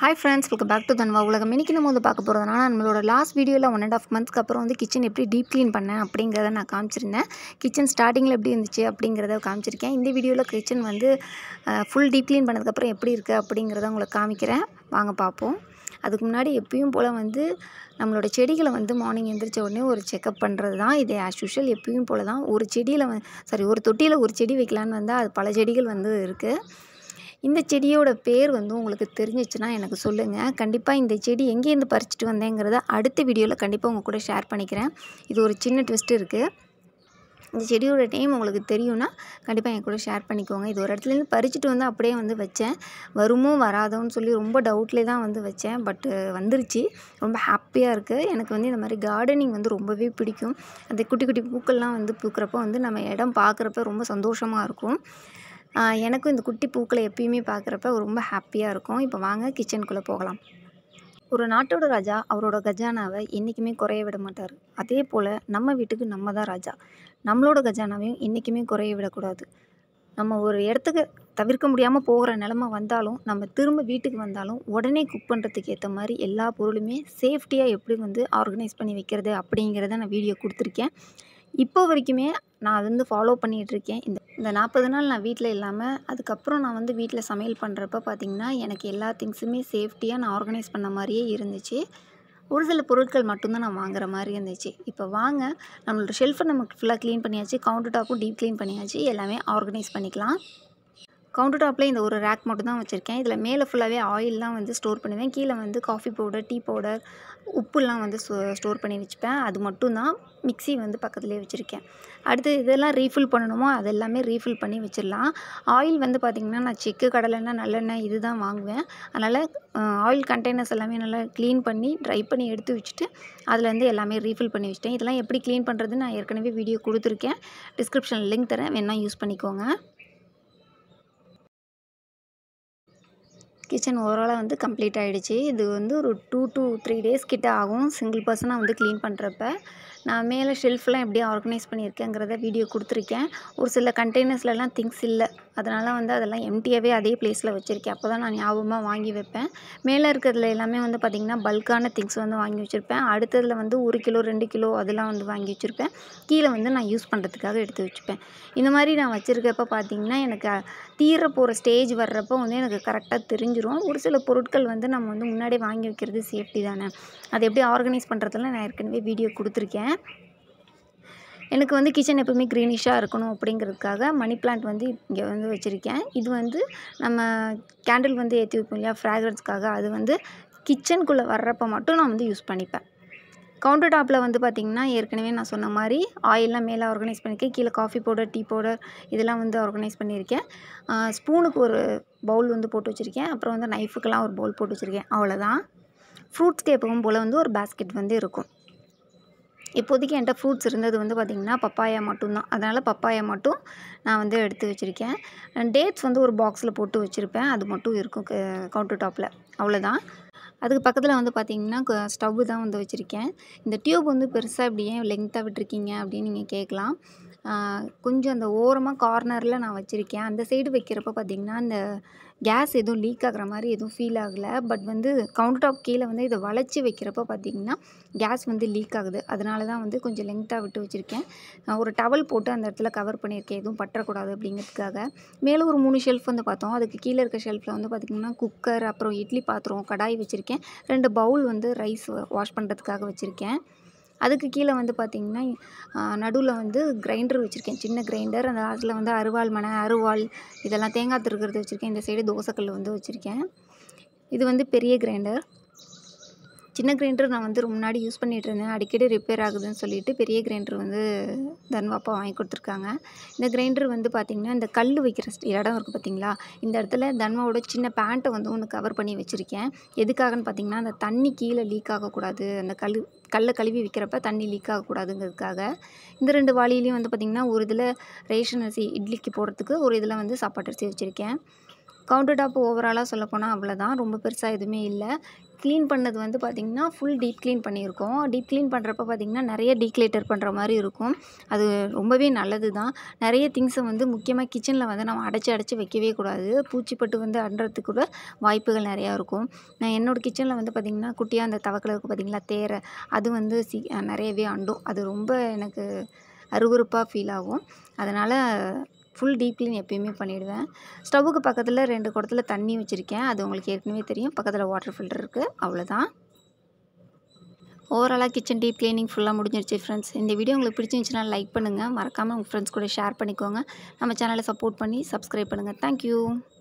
hi friends welcome back to Thanva உலகம் இன்றைக்கி நம்ம வந்து பார்க்க போகிறதுனால நம்மளோட லாஸ்ட் வீடியோவில் ஒன் அண்ட் ஆஃப் மந்த்ஸ்க்கு அப்புறம் வந்து கிச்சன் எப்படி டீப் க்ளீன் பண்ணேன் அப்படிங்கிறத நான் காமிச்சிருந்தேன் கிச்சன் ஸ்டார்டிங்கில் எப்படி இருந்துச்சு அப்படிங்கிறத காமிச்சிருக்கேன் இந்த வீடியோவில் கிச்சன் வந்து ஃபுல் டீப் க்ளீன் பண்ணதுக்கப்புறம் எப்படி இருக்குது அப்படிங்கிறத உங்களுக்கு காமிக்கிறேன் வாங்க பார்ப்போம் அதுக்கு முன்னாடி எப்பயும் போல் வந்து நம்மளோட செடிகளை வந்து மார்னிங் எந்திரிச்ச உடனே ஒரு செக்கப் பண்ணுறது தான் இது ஆஸ் யூஷுவல் எப்பயும் போல் தான் ஒரு செடியில் வந்து சாரி ஒரு தொட்டியில் ஒரு செடி வைக்கலான்னு வந்தால் அது பல செடிகள் வந்து இருக்குது இந்த செடியோட பேர் வந்து உங்களுக்கு தெரிஞ்சிச்சுன்னா எனக்கு சொல்லுங்கள் கண்டிப்பாக இந்த செடி எங்கேருந்து பறிச்சுட்டு வந்தேங்கிறத அடுத்த வீடியோவில் கண்டிப்பாக உங்கள் கூட ஷேர் பண்ணிக்கிறேன் இது ஒரு சின்ன ட்விஸ்ட் இருக்குது இந்த செடியோட நேம் உங்களுக்கு தெரியும்னா கண்டிப்பாக என் கூட ஷேர் பண்ணிக்கோங்க இது ஒரு இடத்துலேருந்து பறிச்சுட்டு வந்து அப்படியே வந்து வச்சேன் வருமோ வராதோன்னு சொல்லி ரொம்ப டவுட்லேயே தான் வந்து வச்சேன் பட்டு வந்துருச்சு ரொம்ப ஹாப்பியாக இருக்குது எனக்கு வந்து இந்த மாதிரி கார்டனிங் வந்து ரொம்பவே பிடிக்கும் அந்த குட்டி குட்டி பூக்கள்லாம் வந்து பூக்கிறப்போ வந்து நம்ம இடம் பார்க்குறப்ப ரொம்ப சந்தோஷமாக இருக்கும் ஆஹ் எனக்கும் இந்த குட்டி பூக்களை எப்பயுமே பார்க்குறப்ப ரொம்ப ஹாப்பியாக இருக்கும் இப்போ வாங்க கிச்சனுக்குள்ளே போகலாம் ஒரு நாட்டோட ராஜா அவரோட கஜானாவை என்றைக்குமே குறைய விட மாட்டார் அதே போல் நம்ம வீட்டுக்கு நம்ம தான் ராஜா நம்மளோட கஜானாவையும் என்றைக்குமே குறைய விடக்கூடாது நம்ம ஒரு இடத்துக்கு தவிர்க்க முடியாமல் போகிற நிலமை வந்தாலும் நம்ம திரும்ப வீட்டுக்கு வந்தாலும் உடனே குக் பண்ணுறதுக்கு ஏற்ற மாதிரி எல்லா பொருளுமே சேஃப்டியாக எப்படி வந்து ஆர்கனைஸ் பண்ணி வைக்கிறது அப்படிங்கிறத நான் வீடியோ கொடுத்துருக்கேன் இப்போ வரைக்குமே நான் அது வந்து ஃபாலோ பண்ணிகிட்ருக்கேன் இந்த இந்த நாற்பது நாள் நான் வீட்டில் இல்லாமல் அதுக்கப்புறம் நான் வந்து வீட்டில் சமையல் பண்ணுறப்ப பார்த்திங்கன்னா எனக்கு எல்லா திங்ஸுமே சேஃப்டியாக நான் ஆர்கனைஸ் பண்ண மாதிரியே இருந்துச்சு ஒரு சில பொருட்கள் மட்டும்தான் நான் வாங்குற மாதிரி இருந்துச்சு இப்போ வாங்க நம்மளோட ஷெல்ஃபை நமக்கு ஃபுல்லாக க்ளீன் பண்ணியாச்சு கவுண்டர் டாப்பும் டீப் க்ளீன் பண்ணியாச்சு எல்லாமே ஆர்கனைஸ் பண்ணிக்கலாம் கவுண்டர் டாப்பில் இந்த ஒரு ரேக் மட்டும் தான் வச்சுருக்கேன் இதில் மேலே ஃபுல்லாகவே ஆயிலெலாம் வந்து ஸ்டோர் பண்ணுவேன் கீழே வந்து காஃபி பவுடர் டீ பவுடர் உப்புலாம் வந்து ஸ்டோர் பண்ணி வச்சுப்பேன் அது மட்டும்தான் மிக்ஸி வந்து பக்கத்துலேயே வச்சுருக்கேன் அடுத்து இதெல்லாம் ரீஃபில் பண்ணணுமோ அது எல்லாமே ரீஃபில் பண்ணி வச்சிடலாம் ஆயில் வந்து பார்த்திங்கன்னா நான் செக்கு கடலெண்ணெய் நல்லெண்ணெய் இது தான் வாங்குவேன் அதனால் ஆயில் கண்டெய்னர்ஸ் எல்லாமே நல்லா க்ளீன் பண்ணி ட்ரை பண்ணி எடுத்து வச்சுட்டு அதில் வந்து எல்லாமே ரீஃபில் பண்ணி வச்சுட்டேன் இதெல்லாம் எப்படி க்ளீன் பண்ணுறது நான் ஏற்கனவே வீடியோ கொடுத்துருக்கேன் டிஸ்கிரிப்ஷனில் லிங்க் தரேன் வேணால் யூஸ் பண்ணிக்கோங்க கிச்சன் ஓவராலாக வந்து கம்ப்ளீட் ஆகிடுச்சு இது வந்து ஒரு டூ டு த்ரீ டேஸ் கிட்ட ஆகும் சிங்கிள் பர்சனாக வந்து க்ளீன் பண்ணுறப்ப நான் மேலே ஷெல்ஃப்லாம் எப்படி ஆர்கனைஸ் பண்ணியிருக்கேங்கிறத வீடியோ கொடுத்துருக்கேன் ஒரு சில கண்டெய்னர்ஸ்லலாம் திங்ஸ் இல்லை அதனால் வந்து அதெல்லாம் எம்டியாகவே அதே பிளேஸில் வச்சுருக்கேன் அப்போ தான் நான் ஞாபகமாக வாங்கி வைப்பேன் மேலே இருக்கிறதுல எல்லாமே வந்து பார்த்திங்கன்னா பல்கான திங்ஸ் வந்து வாங்கி வச்சுருப்பேன் அடுத்ததில் வந்து ஒரு கிலோ ரெண்டு கிலோ அதெல்லாம் வந்து வாங்கி வச்சுருப்பேன் கீழே வந்து நான் யூஸ் பண்ணுறதுக்காக எடுத்து வச்சுப்பேன் இந்த மாதிரி நான் வச்சுருக்கப்ப பார்த்திங்கன்னா எனக்கு தீர போகிற ஸ்டேஜ் வர்றப்போ வந்து எனக்கு கரெக்டாக தெரிஞ்சிரும் ஒரு சில பொருட்கள் வந்து நம்ம வந்து முன்னாடியே வாங்கி வைக்கிறது சேஃப்டி தானே அதை எப்படி ஆர்கனைஸ் பண்ணுறதுல நான் ஏற்கனவே வீடியோ கொடுத்துருக்கேன் எனக்கு வந்து கிச்சன் எப்பவுமே க்ரீனிஷாக இருக்கணும் அப்படிங்கிறதுக்காக மணி பிளான்ட் வந்து இங்கே வந்து வச்சுருக்கேன் இது வந்து நம்ம கேண்டில் வந்து ஏற்றி வைப்போம் இல்லையா ஃப்ராக்ரன்ஸ்க்காக அது வந்து கிச்சனுக்குள்ளே வர்றப்போ மட்டும் நான் வந்து யூஸ் பண்ணிப்பேன் கவுண்டர் டாப்பில் வந்து பார்த்திங்கன்னா ஏற்கனவே நான் சொன்ன மாதிரி ஆயிலெலாம் மேலே ஆர்கனைஸ் பண்ணியிருக்கேன் கீழே காஃபி பவுடர் டீ பவுடர் இதெல்லாம் வந்து ஆர்கனைஸ் பண்ணியிருக்கேன் ஸ்பூனுக்கு ஒரு பவுல் வந்து போட்டு வச்சுருக்கேன் அப்புறம் வந்து நைஃபுக்கெல்லாம் ஒரு பவுல் போட்டு வச்சுருக்கேன் அவ்வளோதான் ஃப்ரூட்ஸ்க்கு எப்பவும் போல் வந்து ஒரு பேஸ்கெட் வந்து இருக்கும் இப்போதைக்கு என்கிட்ட ஃப்ரூட்ஸ் இருந்தது வந்து பார்த்திங்கன்னா பப்பாயா மட்டும்தான் அதனால் பப்பாயா மட்டும் நான் வந்து எடுத்து வச்சுருக்கேன் டேட்ஸ் வந்து ஒரு பாக்ஸில் போட்டு வச்சுருப்பேன் அது மட்டும் இருக்கும் கவுண்டர் டாப்பில் அவ்வளோதான் அதுக்கு பக்கத்தில் வந்து பார்த்திங்கன்னா ஸ்டவ்வு தான் வந்து வச்சுருக்கேன் இந்த டியூப் வந்து பெருசாக இப்படி ஏன் லெங்க்த்தாக விட்டுருக்கீங்க அப்படின்னு நீங்கள் கேட்கலாம் கொஞ்சம் அந்த ஓரமாக கார்னரில் நான் வச்சுருக்கேன் அந்த சைடு வைக்கிறப்ப பார்த்திங்கன்னா அந்த கேஸ் எதுவும் லீக் ஆகிற மாதிரி எதுவும் ஃபீல் ஆகலை பட் வந்து கவுண்டர் டாப் கீழே வந்து இதை வளைச்சி வைக்கிறப்ப பார்த்திங்கன்னா கேஸ் வந்து லீக் ஆகுது அதனால தான் வந்து கொஞ்சம் லெங்க்த்தாக விட்டு வச்சுருக்கேன் ஒரு டவல் போட்டு அந்த இடத்துல கவர் பண்ணியிருக்கேன் எதுவும் பற்றக்கூடாது அப்படிங்கிறதுக்காக மேலே ஒரு மூணு ஷெல்ஃப் வந்து பார்த்தோம் அதுக்கு கீழே இருக்க ஷெல்ஃபில் வந்து பார்த்திங்கன்னா குக்கர் அப்புறம் இட்லி பாத்திரம் கடாய் வச்சுருக்கேன் ரெண்டு பவுல் வந்து ரைஸ் வாஷ் பண்ணுறதுக்காக வச்சுருக்கேன் அதுக்கு கீழே வந்து பார்த்திங்கன்னா நடுவில் வந்து கிரைண்டர் வச்சுருக்கேன் சின்ன கிரைண்டர் அந்த அதில் வந்து அருவாள் மனை அருவாள் இதெல்லாம் தேங்காய் திருக்கிறது வச்சுருக்கேன் இந்த சைடு தோசைக்கல் வந்து வச்சுருக்கேன் இது வந்து பெரிய கிரைண்டர் சின்ன கிரைண்டர் நான் வந்து ரொம்ப முன்னாடி யூஸ் பண்ணிகிட்டு இருந்தேன் அடிக்கடி ரிப்பேர் ஆகுதுன்னு சொல்லிட்டு பெரிய கிரைண்டர் வந்து தன்வாப்பா வாங்கி கொடுத்துருக்காங்க இந்த கிரைண்டர் வந்து பார்த்திங்கன்னா இந்த கல் வைக்கிற இடம் இருக்குது பார்த்திங்களா இந்த இடத்துல தன்வாவோட சின்ன பேண்ட்டை வந்து ஒன்று கவர் பண்ணி வச்சுருக்கேன் எதுக்காகன்னு பார்த்திங்கன்னா அந்த தண்ணி கீழே லீக் ஆகக்கூடாது அந்த கல் கல்லை கழுவி வைக்கிறப்ப தண்ணி லீக் ஆகக்கூடாதுங்கிறதுக்காக இந்த ரெண்டு வாளிலையும் வந்து பார்த்திங்கன்னா ஒரு இதில் ரேஷன் அரிசி இட்லிக்கு போடுறதுக்கு ஒரு இதில் வந்து சாப்பாட்டு அரிசி வச்சுருக்கேன் கவுண்டர் டாப் ஓவராலாக சொல்லப்போனால் அவ்வளோதான் ரொம்ப பெருசாக எதுவுமே இல்லை க்ளீன் பண்ணது வந்து பார்த்திங்கன்னா ஃபுல் டீப் க்ளீன் பண்ணியிருக்கோம் டீப் க்ளீன் பண்ணுறப்ப பார்த்திங்கன்னா நிறைய டீக்ளேட்டர் பண்ணுற மாதிரி இருக்கும் அது ரொம்பவே நல்லது தான் நிறைய திங்ஸை வந்து முக்கியமாக கிச்சனில் வந்து நம்ம அடைச்சி அடைச்சி வைக்கவே கூடாது பூச்சிப்பட்டு வந்து அண்டுறதுக்கு கூட வாய்ப்புகள் நிறையா இருக்கும் நான் என்னோடய கிச்சனில் வந்து பார்த்திங்கன்னா குட்டியாக அந்த தவக்கலை இருக்குது பார்த்திங்களா தேரை அது வந்து சி நிறையவே அண்டும் அது ரொம்ப எனக்கு அருவருப்பாக ஃபீல் ஆகும் அதனால் ஃபுல் டீப் க்ளீன் எப்பயுமே பண்ணிவிடுவேன் ஸ்டவ்வுக்கு பக்கத்தில் ரெண்டு குடத்துல தண்ணி வச்சுருக்கேன் அது உங்களுக்கு ஏற்கனவே தெரியும் பக்கத்தில் வாட்டர் ஃபில்டர் இருக்குது அவ்வளோதான் ஓவராலாக கிச்சன் டீப் க்ளீனிங் ஃபுல்லாக முடிஞ்சிருச்சு ஃப்ரெண்ட்ஸ் இந்த வீடியோ உங்களுக்கு பிடிச்சிருந்துச்சுன்னா லைக் பண்ணுங்கள் மறக்காமல் உங்கள் ஃப்ரெண்ட்ஸ் கூட ஷேர் பண்ணிக்கோங்க நம்ம சேனலை சப்போர்ட் பண்ணி சப்ஸ்கிரைப் பண்ணுங்கள் தேங்க்யூ